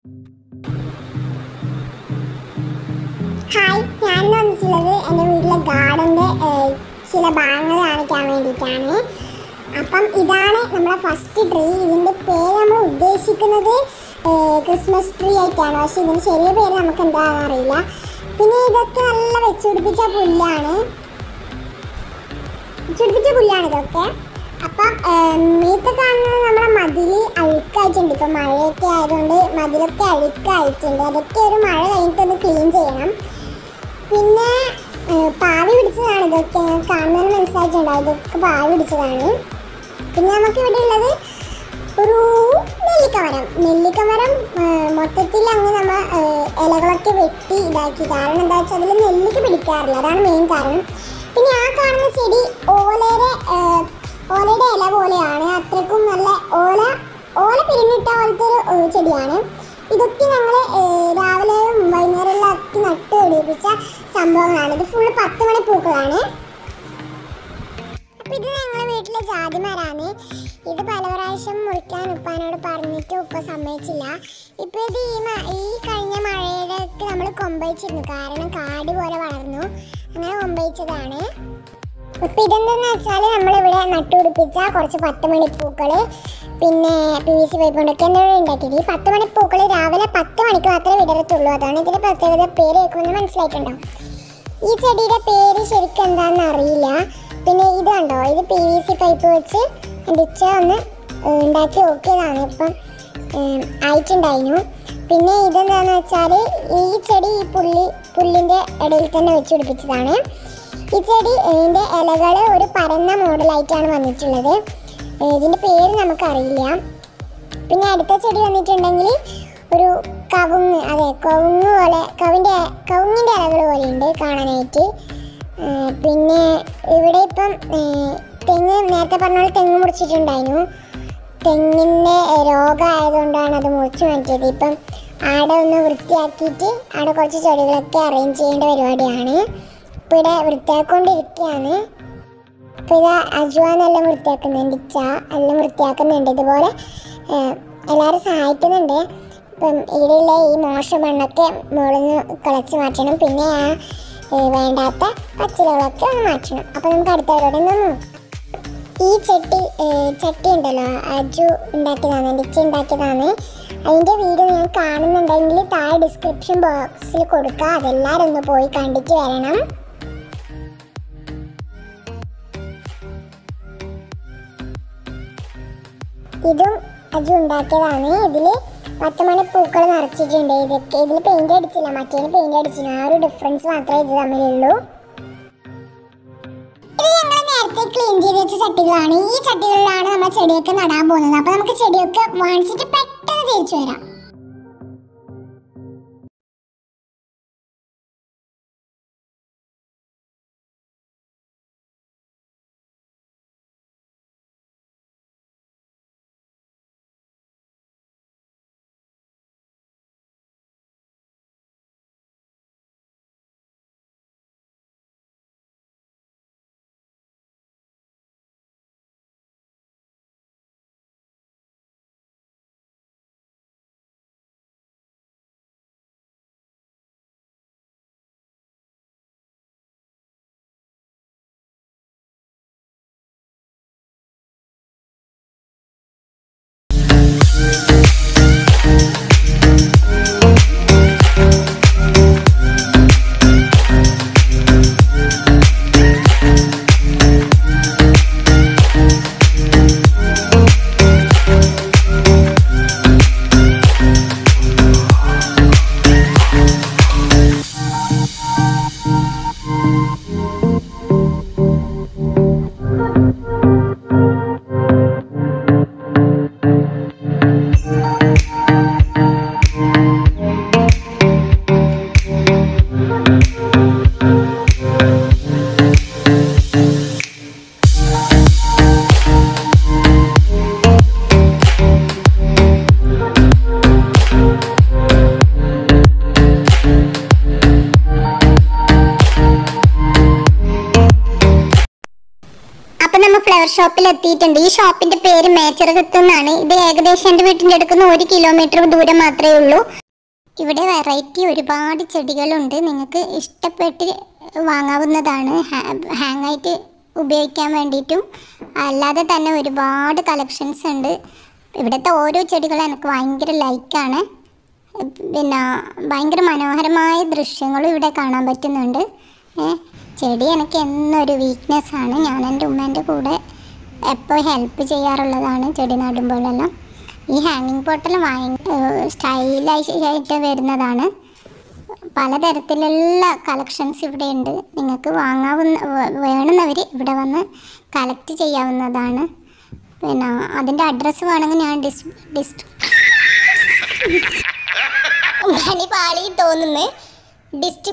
hi ഞാൻ വന്നിട്ടുള്ളത് എൻ്റെ വീട്ടിലെ ഗാർഡൻ്റെ ചില ഭാഗങ്ങൾ കാണിക്കാൻ വേണ്ടിയിട്ടാണ് അപ്പം ഇതാണ് നമ്മുടെ ഫസ്റ്റ് ട്രീ ഇതിൻ്റെ പേര് നമ്മൾ ഉദ്ദേശിക്കുന്നത് ക്രിസ്മസ് ട്രീ ആയിട്ടാണ് പക്ഷേ ഇതിന് ചെറിയ പേര് നമുക്ക് എന്താണെന്ന് അറിയില്ല പിന്നെ ഇതൊക്കെ നല്ല വെച്ചുപിടിപ്പിച്ച പുല്ലാണ് ചുടിപ്പിച്ച പുല്ലാണ് ഇതൊക്കെ അപ്പം മീത്ത കാണുന്നത് നമ്മുടെ മതിൽ അഴുക്കായിട്ടുണ്ട് ഇപ്പം മഴയൊക്കെ ആയതുകൊണ്ട് മതിലൊക്കെ അഴുക്കായിട്ടുണ്ട് അതൊക്കെ ഒരു മഴ കഴിഞ്ഞിട്ടൊന്ന് ക്ലീൻ ചെയ്യണം പിന്നെ ഏഹ്, പാവി പിടിച്ചതാണ് ഇതൊക്കെ കാണുന്നതിന് മനസ്സിലായിട്ടുണ്ടാവും ഇതൊക്കെ പാവി പിടിച്ചതാണ് പിന്നെ നമുക്ക് ഇവിടെ ഉള്ളത് ഒരു നെല്ലിക്കമരം നെല്ലിക്കമരം ഏഹ്, മൊത്തത്തിൽ അങ്ങ് നമ്മ ഏഹ്, ഇലകളൊക്കെ വെട്ടി ഇതാക്കി കാരണം എന്താ വെച്ചാൽ അതിൽ നെല്ലിക്ക പിടിക്കാറില്ല അതാണ് മെയിൻ കാരണം പിന്നെ ആ കാണുന്ന ചെടി ഓലയുടെ ഏഹ്, ഓലയുടെ ഇല പോലെയാണ് അത്രയ്ക്കും നല്ല ഓല ഓല പിരിഞ്ഞിട്ട പോലത്തെ ഒരു ഏഹ്, ചെടിയാണ് ഇതൊക്കെ ഞങ്ങൾ രാവിലെ വൈകുന്നേരങ്ങളിലൊക്കെ നട്ട് പിടിപ്പിച്ച സംഭവങ്ങളാണ് ഇത് ഫുള്ള് പത്ത് മണി പൂക്കളാണ് അപ്പൊ ഇത് ഞങ്ങളെ വീട്ടിലെ ജാതിമരാണ് ഇത് പല പ്രാവശ്യം മുറിക്കാൻ ഉപ്പാനോട് പറഞ്ഞിട്ട് ഉപ്പ സമ്മതിച്ചില്ല ഇപ്പൊ ഇത് ഈ മ- ഈ കഴിഞ്ഞ മഴയുടെ നമ്മൾ കൊമ്പയിച്ചിരുന്നു കാരണം കാട് പോലെ വളർന്നു അങ്ങനെ കൊമ്പയിച്ചതാണ് ഇപ്പൊ ഇതെന്തെന്ന് വെച്ചാൽ നമ്മളിവിടെ നട്ടുപിടിപ്പിച്ച കുറച്ച് പത്ത് മണിപ്പൂക്കള് പിന്നെ പി വി സി പൈപ്പ് കൊണ്ടൊക്കെ എന്താണ് ഉണ്ടാക്കിയത് ഈ പത്ത് മണിപ്പൂക്കള് രാവിലെ പത്ത് മണിക്ക് മാത്രമേ വിടരത്തുള്ളൂ അതാണ് ഇതിന്റെ പ്രത്യേകത പേര് കേൾക്കുമെന്ന് മനസ്സിലായിട്ടുണ്ടോ ഈ ചെടിയുടെ പേര് ശരിക്കും എന്താണെന്ന് അറിയില്ല പിന്നെ ഇത് കണ്ടോ ഇത് പി വി സി പൈപ്പ് വെച്ച് അടിച്ച് ഒന്ന് ഏഹ്, ഉണ്ടാക്കി നോക്കിയതാണ് ഇപ്പം ഏഹ്, ആയിട്ടുണ്ടായിരുന്നു പിന്നെ ഇതെന്താണെന്ന് വെച്ചാൽ ഈ ചെടി ഈ പുള്ളി പുല്ലിൻ്റെ ഇടയിൽ തന്നെ വെച്ച് പിടിപ്പിച്ചതാണ് ഈ ചെടി ഇതിൻ്റെ ഇലകൾ ഒരു പരന്ന മോഡലായിട്ടാണ് വന്നിട്ടുള്ളത് ഏഹ്, ഇതിൻ്റെ പേര് നമുക്കറിയില്ല പിന്നെ അടുത്ത ചെടി വന്നിട്ടുണ്ടെങ്കിൽ ഒരു കവുങ്ങ് അതെ കവുങ്ങ് പോലെ കവിൻ്റെ കവുങ്ങിൻ്റെ ഇലകൾ പോലെ ഉണ്ട് കാണാനായിട്ട് ഏർ പിന്നെ ഇവിടെ ഇപ്പം ഏർ തെങ്ങ് നേരത്തെ പറഞ്ഞ പോലെ തെങ്ങ് മുറിച്ചിട്ടുണ്ടായിരുന്നു തെങ്ങിൻ്റെ രോഗമായതുകൊണ്ടാണ് അത് മുറിച്ച് മാറ്റിയത് ഇപ്പം ആടെ ഒന്ന് വൃത്തിയാക്കിയിട്ട് ആടെ കുറച്ച് ചെടികളൊക്കെ അറേഞ്ച് ചെയ്യേണ്ട പരിപാടിയാണ് ഇപ്പം ഇവിടെ വൃത്തിയാക്കിക്കൊണ്ടിരിക്കുകയാണ് അപ്പോൾ ഇത് അജുവാനെല്ലാം വൃത്തിയാക്കുന്നുണ്ട് ഇച്ച എല്ലാം വൃത്തിയാക്കുന്നുണ്ട് ഇതുപോലെ ഏഹ്, എല്ലാവരും സഹായിക്കുന്നുണ്ട് ഇപ്പം ഇവിടെയുള്ള ഈ മോശം മണ്ണൊക്കെ മുകളിൽ നിന്ന് കളച്ച് മാറ്റണം പിന്നെ ആ ഏഹ്, വേണ്ടാത്ത പച്ചിലകളൊക്കെ ഒന്ന് മാറ്റണം അപ്പോൾ നമുക്ക് അടുത്ത പരിപാടി ഒന്ന് നോക്കാം ഈ ചട്ടി ഏഹ്, ചട്ടി ഉണ്ടല്ലോ അജു ഉണ്ടാക്കിയതാണ് എൻ്റെ ഇച്ച ഉണ്ടാക്കിയതാണ് അതിൻ്റെ വീഡിയോ ഞാൻ കാണുന്നുണ്ടെങ്കിൽ താഴെ ഡിസ്ക്രിപ്ഷൻ ബോക്സിൽ കൊടുക്കുക അതെല്ലാവരും ഒന്ന് പോയി കണ്ടിട്ട് വരണം ഇതും അജു ഉണ്ടാക്കിയതാണ് ഇതില് പത്ത് മണി പൂക്കൾ നിറച്ചിട്ടുണ്ട് ഇതൊക്കെ ഇതിൽ പെയിന്റ് അടിച്ചില്ല മറ്റേന് പെയിന്റ് അടിച്ചില്ല ആ ഒരു ഡിഫറൻസ് മാത്രമേ ഇത് തമ്മിലുള്ളൂ ഇത് ഞങ്ങൾ നേരത്തെ ക്ലീൻ ചെയ്ത് വെച്ച ചട്ടികളാണ് ഈ ചട്ടികളിലാണ് നമ്മൾ ചെടിയൊക്കെ നടാൻ പോകുന്നത് അപ്പൊ നമുക്ക് ചെടിയൊക്കെ വാങ്ങിച്ചിട്ട് പെട്ടെന്ന് തിരിച്ചു വരാം ഷോപ്പിൽ എത്തിയിട്ടുണ്ട് ഈ ഷോപ്പിന്റെ പേര് മേച്ചറകത്ത് എന്നാണ് ഇത് ഏകദേശം എൻ്റെ വീട്ടിൻ്റെ അടുക്കുന്ന ഒരു കിലോമീറ്റർ ദൂരം മാത്രമേ ഉള്ളൂ ഇവിടെ വെറൈറ്റി ഒരുപാട് ചെടികളുണ്ട് നിങ്ങൾക്ക് ഇഷ്ടപ്പെട്ട് വാങ്ങാവുന്നതാണ് ഹാങ് ആയിട്ട് ഉപയോഗിക്കാൻ വേണ്ടിയിട്ടും അല്ലാതെ തന്നെ ഒരുപാട് കളക്ഷൻസ് ഉണ്ട് ഇവിടുത്തെ ഓരോ ചെടികളും എനിക്ക് ഭയങ്കര ലൈക്കാണ് പിന്നെ ഭയങ്കര മനോഹരമായ ദൃശ്യങ്ങളും ഇവിടെ കാണാൻ പറ്റുന്നുണ്ട് ഏ, ചെടി എനിക്ക് എന്നൊരു വീക്ക്നെസ് ആണ് ഞാൻ എൻ്റെ ഉമ്മേൻ്റെ കൂടെ എപ്പോൾ ഹെൽപ്പ് ചെയ്യാറുള്ളതാണ് ചെടി നടുമ്പോഴെല്ലാം ഈ ഹാങ്ങിങ് പോട്ടെല്ലാം ഭയങ്കര സ്റ്റൈലായിട്ട് വരുന്നതാണ് പലതരത്തിലുള്ള കളക്ഷൻസ് ഇവിടെ ഉണ്ട് നിങ്ങൾക്ക് വാങ്ങാവുന്ന വേ- വേണമെന്നവർ ഇവിടെ വന്ന് കളക്ട് ചെയ്യാവുന്നതാണ് പിന്നെ അതിൻ്റെ അഡ്രസ്സ് വേണമെങ്കിൽ ഞാൻ ഡിസ് ഡിസ് പണി പാളി തോന്നുന്നു ഡിസ്ട്രി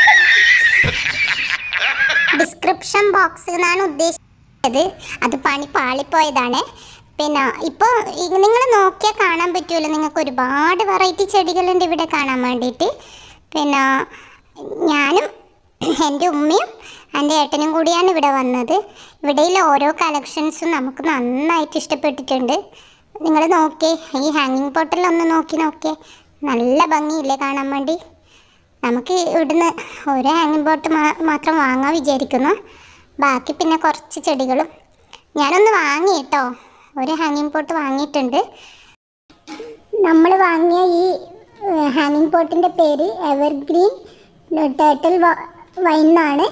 ഡിസ്ക്രിപ്ഷൻ ബോക്സ് എന്നാണ് ഉദ്ദേശിച്ചത് അത് പണി പാളിപ്പോയതാണ് പിന്നെ ഇപ്പോൾ നിങ്ങൾ നോക്കിയാൽ കാണാൻ പറ്റുമല്ലോ നിങ്ങൾക്ക് ഒരുപാട് വെറൈറ്റി ചെടികളുണ്ട് ഇവിടെ കാണാൻ വേണ്ടിയിട്ട് പിന്നെ ഞാനും എൻ്റെ ഉമ്മയും എൻ്റെ ഏട്ടനും കൂടിയാണ് ഇവിടെ വന്നത് ഇവിടെയുള്ള ഓരോ കളക്ഷൻസും നമുക്ക് നന്നായിട്ട് ഇഷ്ടപ്പെട്ടിട്ടുണ്ട് നിങ്ങൾ നോക്കിയേ ഈ ഹാങ്ങിങ് പോട്ടിലൊന്ന് നോക്കി നോക്കിയേ നല്ല ഭംഗിയില്ലേ കാണാൻ വേണ്ടി നമുക്ക് ഇവിടുന്ന് ഒരു ഹാങ്ങിങ് ബോട്ട് മാത്രം വാങ്ങാൻ വിചാരിക്കുന്നു ബാക്കി പിന്നെ കുറച്ച് ചെടികളും ഞാനൊന്ന് വാങ്ങി കേട്ടോ ഒരു ഹാങ്ങിങ് പോട്ട് വാങ്ങിയിട്ടുണ്ട് നമ്മൾ വാങ്ങിയ ഈ ഹാങ്ങിങ് പോട്ടിൻ്റെ പേര് എവർഗ്രീൻ ടേർട്ടിൽ വൈൻ എന്നാണ്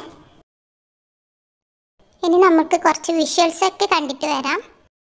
ഇനി നമുക്ക് കുറച്ച് വിഷ്വൽസ് ഒക്കെ കണ്ടിട്ട് വരാം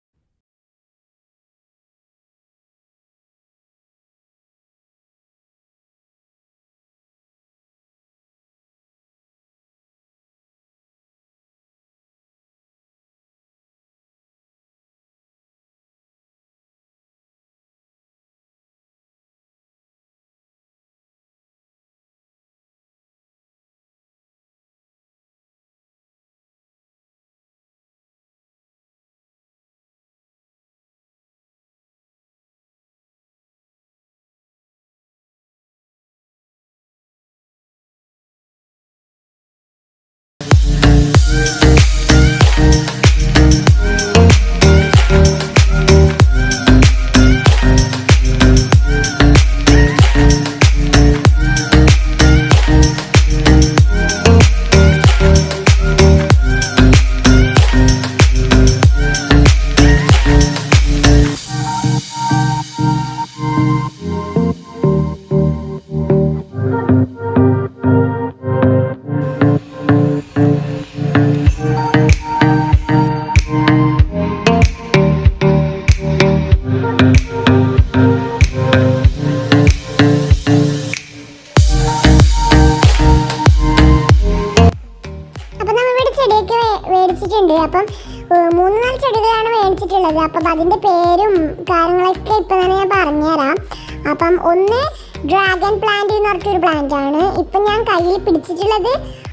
അപ്പം നമ്മളിവിടെ ചെടിയൊക്കെ വേ- മേടിച്ചിട്ടുണ്ട് അപ്പം ഏഹ്, മൂന്ന് നാല് ചെടികളാണ് മേടിച്ചിട്ടുള്ളത് അപ്പം അതിൻ്റെ പേരും കാര്യങ്ങളൊക്കെ ഇപ്പം തന്നെ ഞാൻ പറഞ്ഞുതരാം അപ്പം ഒന്ന് ഡ്രാഗൺ പ്ലാന്റ് എന്ന് പറഞ്ഞിട്ടൊരു പ്ലാന്റ് ആണ് ഇപ്പം ഞാൻ കയ്യിൽ പിടിച്ചിട്ടുള്ളത്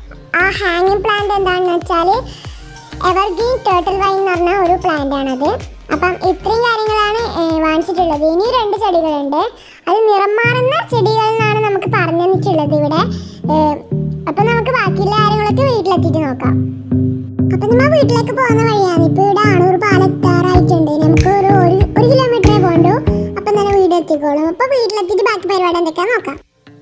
ആ ഹാങ്ങിങ് പ്ലാന്റ് എന്താണെന്ന് വെച്ചാൽ എവർഗ്രീൻ ടേർട്ടിൽ വൈൻ എന്ന് പറഞ്ഞ ഒരു പ്ലാന്റ് ആണത് അപ്പം ഇത്രയും കാര്യങ്ങളാണ് ഏഹ്, വാങ്ങിച്ചിട്ടുള്ളത് ഇനി രണ്ട് ചെടികളുണ്ട് അത് നിറം മാറുന്ന ചെടികൾ എന്നാണ് നമുക്ക് പറഞ്ഞു തന്നിട്ടുള്ളത് ഇവിടെ ഏഹ്, അപ്പം നമുക്ക് ബാക്കിയുള്ള കാര്യങ്ങളൊക്കെ വീട്ടിലെത്തിയിട്ട് നോക്കാം അപ്പം നമ്മൾ വീട്ടിലേക്ക് പോകുന്ന വഴിയാണ് ഇപ്പൊ ഇവിടെ ആണൂർ പാലം എത്താറായിട്ടുണ്ട് നമുക്ക് ഒരു ഒരു ഒരു കിലോമീറ്ററേ പോകണ്ടു അപ്പം തന്നെ വീട് എത്തിക്കോളും അപ്പൊ വീട്ടിലെത്തിയിട്ട് ബാക്കി പരിപാടി എന്തൊക്കെയാ നോക്കാം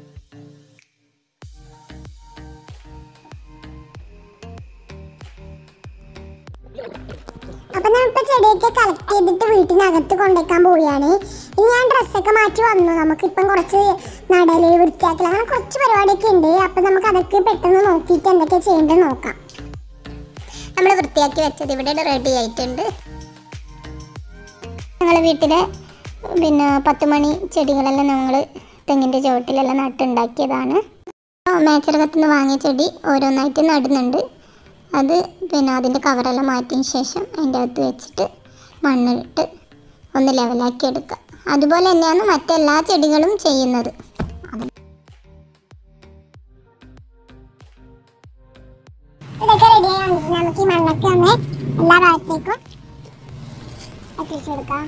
അപ്പൊ നമ്മളിപ്പോ ചെടിയൊക്കെ കളക്ട് ചെയ്തിട്ട് വീട്ടിനകത്ത് കൊണ്ടുവയ്ക്കാൻ പോവുകയാണ് ഇനി ഞാൻ ഡ്രസ്സൊക്കെ മാറ്റി വന്നു നമുക്കിപ്പം കുറച്ച് നടല് വൃത്തിയാക്കൽ അങ്ങനെ കുറച്ച് പരിപാടിയൊക്കെ ഉണ്ട് അപ്പൊ നമുക്ക് അതൊക്കെ പെട്ടെന്ന് നോക്കിയിട്ട് എന്തൊക്കെ ചെയ്യേണ്ടത് നോക്കാം നമ്മൾ വൃത്തിയാക്കി വെച്ചത് ഇവിടെ റെഡി ആയിട്ടുണ്ട് ഞങ്ങളെ വീട്ടിലെ പിന്നെ പത്ത് മണി ചെടികളെല്ലാം ഞങ്ങൾ തെങ്ങിൻ്റെ ചുവട്ടിലെല്ലാം നട്ടുണ്ടാക്കിയതാണ് മേച്ചറകത്തു നിന്ന് വാങ്ങിയ ചെടി ഓരോന്നായിട്ട് നടുന്നുണ്ട് അത് പിന്നെ അതിൻ്റെ കവറെല്ലാം മാറ്റിയതിന് ശേഷം അതിൻ്റെ അകത്ത് വെച്ചിട്ട് മണ്ണിട്ട് ഒന്ന് ലെവലാക്കി എടുക്കുക അതുപോലെ തന്നെയാണ് മറ്റെല്ലാ ചെടികളും ചെയ്യുന്നത് ഇതൊക്കെ റെഡിയായി വന്നിട്ട് നമുക്ക് ഈ മണ്ണൊക്കെ ഒന്ന് എല്ലാ ഭാഗത്തേക്കും എത്തിച്ചു കൊടുക്കാം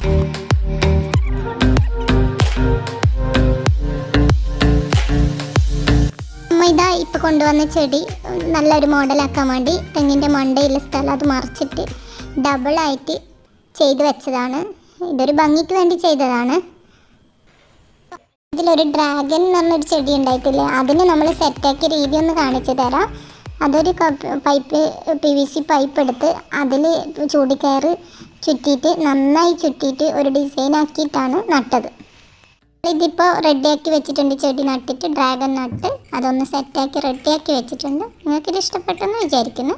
അമ്മ ഇതാ ഇപ്പം കൊണ്ടുവന്ന ചെടി നല്ലൊരു മോഡലാക്കാൻ വേണ്ടി തെങ്ങിൻ്റെ മണ്ടയിലെ സ്ഥലം അത് മറിച്ചിട്ട് ഡബിളായിട്ട് ചെയ്ത് വെച്ചതാണ് ഇതൊരു ഭംഗിക്ക് വേണ്ടി ചെയ്തതാണ് ഇതിലൊരു ഡ്രാഗൺ എന്ന് പറഞ്ഞൊരു ചെടി ഉണ്ടായിട്ടില്ലേ അതിന് നമ്മൾ സെറ്റാക്കിയ രീതി ഒന്ന് കാണിച്ചു തരാം അതൊരു cup pipe P V C pipe എടുത്ത് അതിൽ ചൂടിക്കയറ് ചുറ്റിയിട്ട് നന്നായി ചുറ്റിയിട്ട് ഒരു ഡിസൈൻ ആക്കിയിട്ടാണ് നട്ടത് ഇതിപ്പോൾ റെഡിയാക്കി വെച്ചിട്ടുണ്ട് ചെടി നട്ടിട്ട് ഡ്രാഗൺ നട്ട് അതൊന്ന് സെറ്റാക്കി റെഡിയാക്കി വെച്ചിട്ടുണ്ട് നിങ്ങൾക്കിത് ഇഷ്ടപ്പെട്ടെന്ന് വിചാരിക്കുന്നു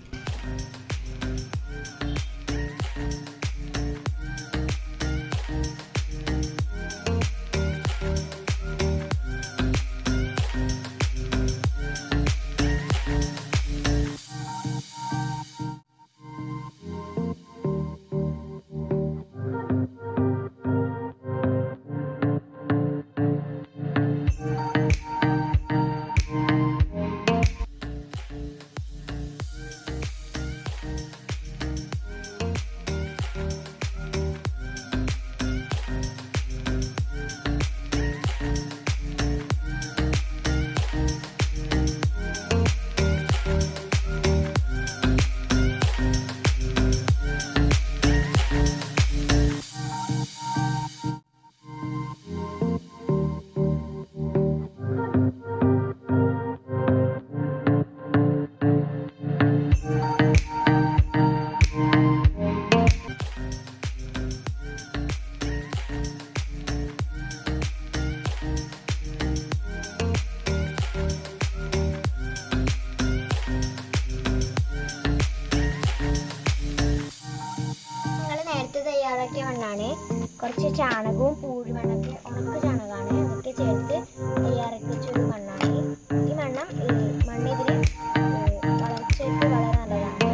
ഞങ്ങൾ നേരത്തെ തയ്യാറാക്കിയ മണ്ണാണ് കുറച്ച് ചാണകവും പൂഴിമണ്ണൊക്കെ ഉണക്ക ചാണകമാണ് അതൊക്കെ ചേർത്ത് തയ്യാറാക്കി വെച്ചൊരു മണ്ണാണ് ഈ മണ്ണം മണ്ണിതിൽ വളർച്ചയ്ക്ക് വളരെ നല്ലതാണ്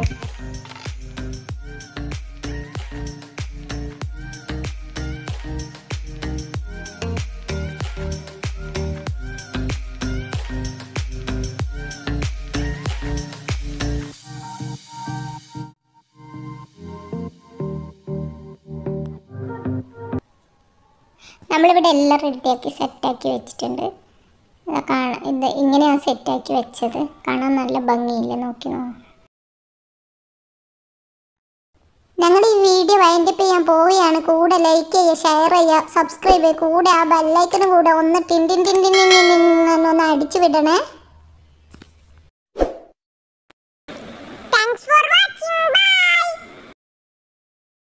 നമ്മളിവിടെ എല്ലാം റെഡിയാക്കി സെറ്റാക്കി വെച്ചിട്ടുണ്ട് ഇതാ കാണാൻ ഇത് ഇങ്ങനെയാണ് സെറ്റാക്കി വെച്ചത് കാണാൻ നല്ല ഭംഗിയില്ല നോക്കി നോ ഞങ്ങൾ ഈ വീഡിയോ വൈൻഡപ്പ് ചെയ്യാൻ പോവുകയാണ് കൂടെ ലൈക്ക് ചെയ്യുക ഷെയർ ചെയ്യുക സബ്സ്ക്രൈബ് ചെയ്യുക കൂടെ ആ ബെല്ലൈക്കനും കൂടെ ഒന്ന് ടിൻ ടിൻ ടിൻ ടിൻ ടിൻ ടിൻ ടിൻ എന്നൊന്ന് അടിച്ചു വിടണേ